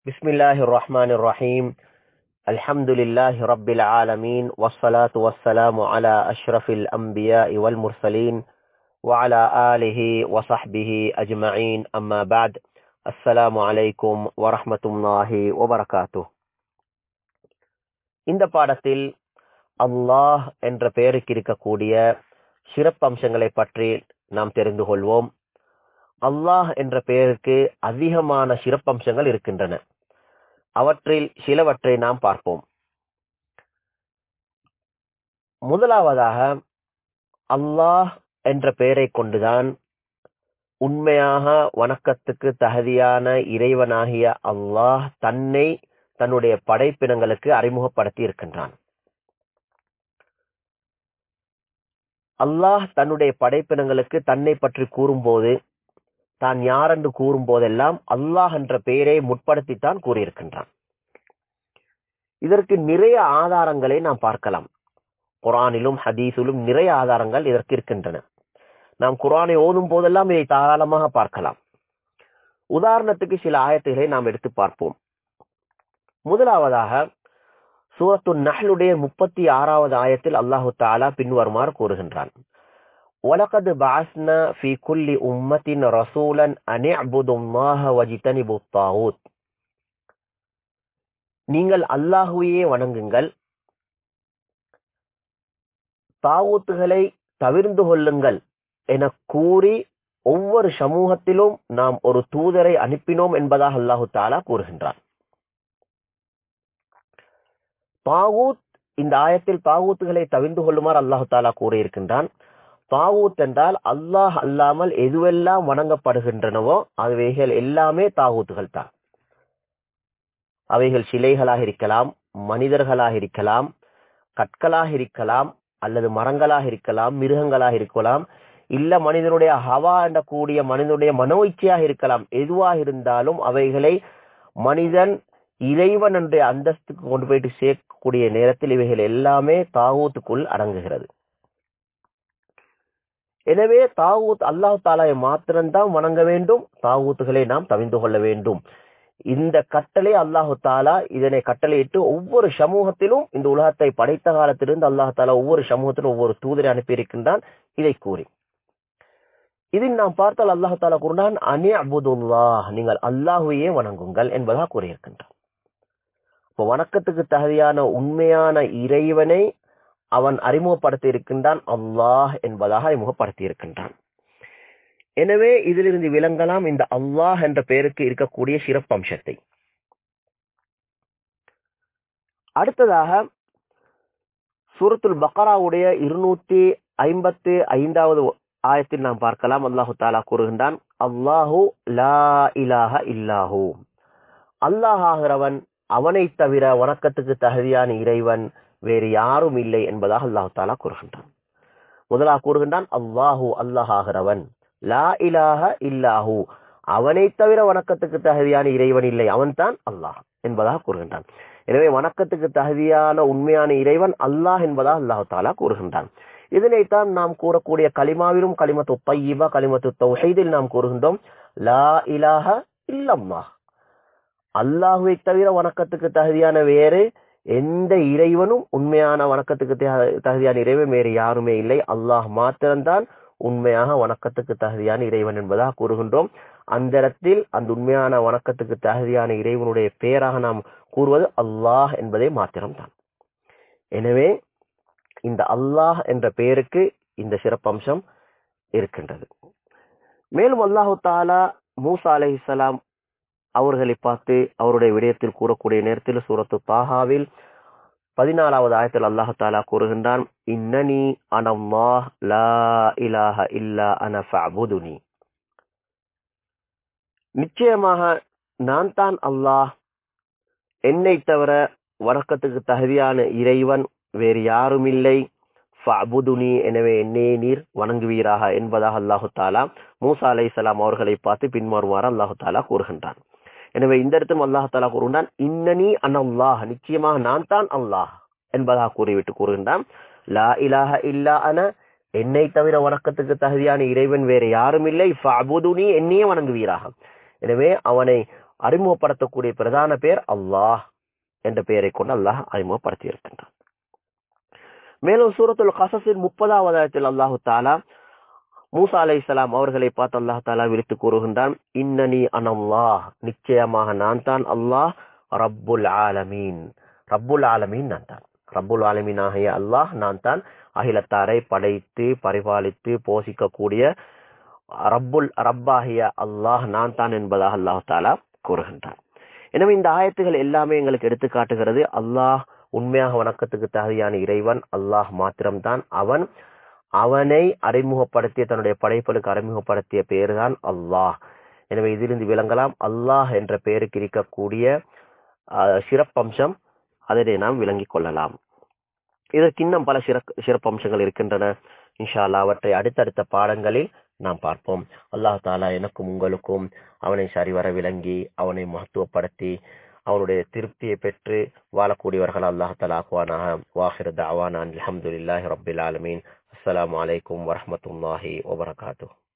بسم الله الرحمن الرحيم الحمد لله رب العالمين والصلاة والسلام على أشرف الأنبياء والمرسلين وعلى آله وصحبه أجمعين أما بعد السلام عليكم ورحمة الله وبركاته இந்த பாடத்தில் அல்லாஹ் என்ற பெயருக்கு இருக்கக்கூடிய சிறப்பம்சங்களை பற்றி நாம் தெரிந்து கொள்வோம் அல்லாஹ் என்ற பெயருக்கு அதிகமான சிறப்பம்சங்கள் இருக்கின்றன அவற்றில் சிலவற்றை நாம் பார்ப்போம் முதலாவதாக அல்லாஹ் என்ற பெயரை கொண்டுதான் உண்மையாக வணக்கத்துக்கு தகுதியான இறைவனாகிய அல்லாஹ் தன்னை தன்னுடைய படைப்பினங்களுக்கு அறிமுகப்படுத்தி இருக்கின்றான் அல்லாஹ் தன்னுடைய படைப்பினங்களுக்கு தன்னை பற்றி கூறும்போது தான் யார் என்று கூறும் போதெல்லாம் அல்லாஹ் என்ற பெயரை முற்படுத்தித்தான் கூறியிருக்கின்றான் இதற்கு நிறைய ஆதாரங்களை நாம் பார்க்கலாம் குரானிலும் ஹதீஸிலும் நிறைய ஆதாரங்கள் இதற்கு இருக்கின்றன நாம் குரானை ஓதும் போதெல்லாம் இதை தாராளமாக பார்க்கலாம் உதாரணத்துக்கு சில ஆயத்துகளை நாம் எடுத்து பார்ப்போம் முதலாவதாக சூரத்து நஹ்லுடைய முப்பத்தி ஆறாவது ஆயத்தில் அல்லாஹு தாலா பின்வருமாறு கூறுகின்றான் وَلَقَدْ بَعَثْنَا فِي كُلِّ أُمَّةٍ رَسُولًا أَنِ اعْبُدُوا اللَّهَ وَاجْتَنِبُوا الطَّاغُوتَ நீங்கள் அல்லாஹுவையே வணங்குங்கள் தாவூத்துகளை தவிர்ந்து கொள்ளுங்கள் என கூறி ஒவ்வொரு சமூகத்திலும் நாம் ஒரு தூதரை அனுப்பினோம் என்பதாக அல்லாஹு தாலா கூறுகின்றார் தாவூத் இந்த ஆயத்தில் தாவூத்துகளை தவிர்ந்து கொள்ளுமாறு அல்லாஹு தாலா கூறியிருக்கின்றான் தாவூத் என்றால் அல்லாஹ் அல்லாமல் எதுவெல்லாம் வணங்கப்படுகின்றனவோ அவைகள் எல்லாமே தாவூத்துகள் தான் அவைகள் சிலைகளாக இருக்கலாம் மனிதர்களாக இருக்கலாம் கற்களாக இருக்கலாம் அல்லது மரங்களாக இருக்கலாம் மிருகங்களாக இருக்கலாம் இல்ல மனிதனுடைய ஹவா என்ற கூடிய மனிதனுடைய மனோ இச்சையாக இருக்கலாம் எதுவாக இருந்தாலும் அவைகளை மனிதன் இறைவன் என்ற அந்தஸ்துக்கு கொண்டு போயிட்டு சேர்க்கக்கூடிய நேரத்தில் இவைகள் எல்லாமே தாவூத்துக்குள் அடங்குகிறது எனவே தாவூத் அல்லாஹ் தாலாவை மாத்திரம்தான் வணங்க வேண்டும் தாவூத்துகளை நாம் தவிந்து கொள்ள வேண்டும் இந்த கட்டளை அல்லாஹு தாலா இதனை கட்டளையிட்டு ஒவ்வொரு சமூகத்திலும் இந்த உலகத்தை படைத்த காலத்திலிருந்து அல்லாஹு தாலா ஒவ்வொரு சமூகத்திலும் ஒவ்வொரு தூதரை அனுப்பியிருக்கின்றான் இதை கூறி இதில் நாம் பார்த்தால் அல்லாஹு தாலா கூறினான் அனி அபுதுல்லா நீங்கள் அல்லாஹுவையே வணங்குங்கள் என்பதாக கூறியிருக்கின்றான் இப்போ வணக்கத்துக்கு தகுதியான உண்மையான இறைவனை அவன் அறிமுகப்படுத்தி இருக்கின்றான் அல்லாஹ் என்பதாக அறிமுகப்படுத்தி இருக்கின்றான் எனவே இதிலிருந்து விளங்கலாம் இந்த அல்லாஹ் என்ற பெயருக்கு இருக்கக்கூடிய சிறப்பம்சத்தை அடுத்ததாக சூரத்துல் பக்கராவுடைய இருநூத்தி ஐம்பத்தி ஐந்தாவது ஆயத்தில் நாம் பார்க்கலாம் அல்லாஹு தாலா கூறுகின்றான் அல்லாஹு லா இலாஹ இல்லாஹு அல்லாஹ் ஆகிறவன் அவனை தவிர வணக்கத்துக்கு தகுதியான இறைவன் வேறு யாரும் இல்லை என்பதாக அல்லாஹு தாலா கூறுகின்றான் முதலாக கூறுகின்றான் அல்லாஹு அல்லாஹ் ஆகிறவன் லா இலாஹ இல்லாஹு அவனை தவிர வணக்கத்துக்கு தகுதியான இறைவன் இல்லை அவன் தான் அல்லாஹ் என்பதாக கூறுகின்றான் எனவே வணக்கத்துக்கு தகுதியான உண்மையான இறைவன் அல்லாஹ் என்பதாக அல்லாஹு தாலா கூறுகின்றான் இதனைத்தான் நாம் கூறக்கூடிய களிமாவிலும் களிமத்து தையிபா களிமத்து தௌஹீதில் நாம் கூறுகின்றோம் லா இலாஹ இல்லம்மா அல்லாஹுவை தவிர வணக்கத்துக்கு தகுதியான வேறு எந்த இறைவனும் உண்மையான வணக்கத்துக்கு தகுதியான இறைவன் வேறு யாருமே இல்லை அல்லாஹ் மாத்திரம்தான் உண்மையாக வணக்கத்துக்கு தகுதியான இறைவன் என்பதாக கூறுகின்றோம் அந்த இடத்தில் அந்த உண்மையான வணக்கத்துக்கு தகுதியான இறைவனுடைய பெயராக நாம் கூறுவது அல்லாஹ் என்பதே மாத்திரம்தான் எனவே இந்த அல்லாஹ் என்ற பெயருக்கு இந்த சிறப்பம்சம் இருக்கின்றது மேலும் அல்லாஹு தாலா மூசா அலஹிசலாம் அவர்களை பார்த்து அவருடைய விடயத்தில் கூறக்கூடிய நேரத்தில் சூரத்து தாகாவில் பதினாலாவது ஆயத்தில் அல்லாஹு தாலா கூறுகின்றான் இன்னனி அனல்லாஹ் லா இலாஹ இல்லா அன ஃபஅபுதுனி நிச்சயமாக நான் தான் அல்லாஹ் என்னை தவிர வணக்கத்துக்கு தகுதியான இறைவன் வேறு யாரும் இல்லை ஃபஅபுதுனி எனவே என்னையே நீர் வணங்குவீராக என்பதாக அல்லாஹு தாலா மூசா அலை சலாம் அவர்களை பார்த்து பின்மாறுமாறு அல்லாஹு தாலா கூறுகின்றான் எனவே இந்த இடத்துல அல்லாஹ் தாலா கூறுகின்றான் இன்னனி அனல்லாஹ் நிச்சயமாக நான் தான் அல்லாஹ் என்பதாக கூறிவிட்டு கூறுகின்றான் லா இலாஹ இல்லா அன என்னை தவிர வணக்கத்துக்கு தகுதியான இறைவன் வேற யாரும் இல்லை ஃபஅபுதுனி என்னையே வணங்குவீராக எனவே அவனை அறிமுகப்படுத்தக்கூடிய பிரதான பேர் அல்லாஹ் என்ற பெயரை கொண்டு அல்லாஹ் அறிமுகப்படுத்தி இருக்கின்றான் மேலும் சூரத்துல் கசஸின் முப்பதாவது ஆயத்தில் அல்லாஹு தாலா மூசா அலை இஸ்லாம் அவர்களை பார்த்து அல்லாஹ் தாலா விழித்து கூறுகின்றான் இன்னனி அனல்லாஹ் நிச்சயமாக நான் தான் அல்லாஹ் ரப்புல் ஆலமீன் ரப்புல் ஆலமீன் நான் தான் ரப்புல் ஆலமீன் ஆகிய அல்லாஹ் நான் தான் அகிலத்தாரை படைத்து பரிபாலித்து போஷிக்கக்கூடிய ரப்புல் ரப்பாகிய அல்லாஹ் நான் தான் என்பதாக அல்லாஹ் தாலா கூறுகின்றான் எனவே இந்த ஆயத்துகள் எல்லாமே எங்களுக்கு எடுத்து காட்டுகிறது அல்லாஹ் உண்மையாக வணக்கத்துக்கு தகுதியான இறைவன் அல்லாஹ் மாத்திரம்தான் அவன் அவனை அறிமுகப்படுத்திய தன்னுடைய படைப்புகளுக்கு அறிமுகப்படுத்திய பெயர்தான் அல்லாஹ் எனவே இதிலிருந்து விளங்கலாம் அல்லாஹ் என்ற பெயருக்கு இருக்கக்கூடிய சிறப்பம்சம் அதனை நாம் விளங்கிக் கொள்ளலாம் இதற்கு இன்னும் பல சிறப் சிறப்பம்சங்கள் இருக்கின்றன இன்ஷா அல்லா அவற்றை அடுத்தடுத்த பாடங்களில் நாம் பார்ப்போம் அல்லாஹ் தாலா எனக்கும் உங்களுக்கும் அவனை சரிவர விளங்கி அவனை மகத்துவப்படுத்தி அவனுடைய திருப்தியை பெற்று வாழக்கூடியவர்கள் அல்லாஹ் தலா ஆக்குவானாக வாஹிர் தாவானான் அலமதுல்லாஹி ரபில் ஆலமீன் அஸ்லாம் வலைக்கம் வரமத்துல்லாஹி வபரகாத்து